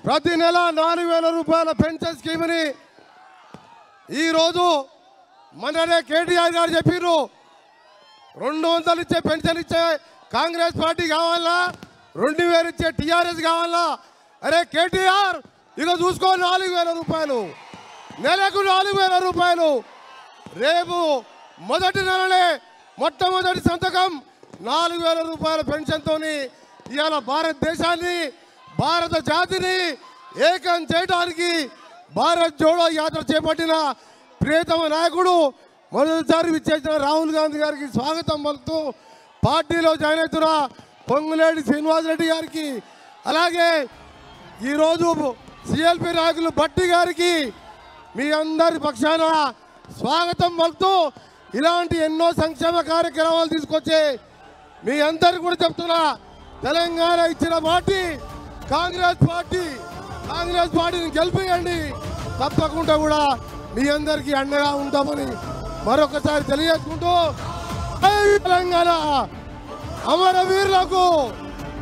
ప్రతి నెల నాలుగు వేల రూపాయల పెన్షన్ స్కీమ్ని ఈరోజు మననే కేటీఆర్ గారు చెప్పిర్రు రెండు వందలు ఇచ్చే పెన్షన్ ఇచ్చే కాంగ్రెస్ పార్టీ కావాలా రెండు వేలు ఇచ్చే టీఆర్ఎస్ కావాలా అరే కేటీఆర్ ఇక చూసుకో నాలుగు వేల రూపాయలు నెలకు నాలుగు వేల రూపాయలు రేపు మొదటి నెలనే మొట్టమొదటి సంతకం నాలుగు వేల రూపాయల పెన్షన్తోని ఇవాళ భారతదేశాన్ని భారత జాతిని ఏకం చేయడానికి భారత్ జోడో యాత్ర చేపట్టిన ప్రియతమ నాయకుడు మొదటిసారి విచ్చేసిన రాహుల్ గాంధీ గారికి స్వాగతం పలుకుతూ పార్టీలో జాయిన్ అవుతున్న పొంగులేటి శ్రీనివాసరెడ్డి గారికి అలాగే ఈరోజు సిఎల్పి నాయకులు భట్టి గారికి మీ అందరి పక్షాన స్వాగతం పలుకుతూ ఇలాంటి ఎన్నో సంక్షేమ కార్యక్రమాలు తీసుకొచ్చే మీ అందరికి కూడా చెప్తున్నా తెలంగాణ ఇచ్చిన పార్టీ కాంగ్రెస్ పార్టీ కాంగ్రెస్ పార్టీని గెలిపియండి తప్పకుండా కూడా మీ అందరికీ అండగా ఉంటామని మరొకసారి తెలియజేసుకుంటూ జై తెలంగాణ అమరవీరులకు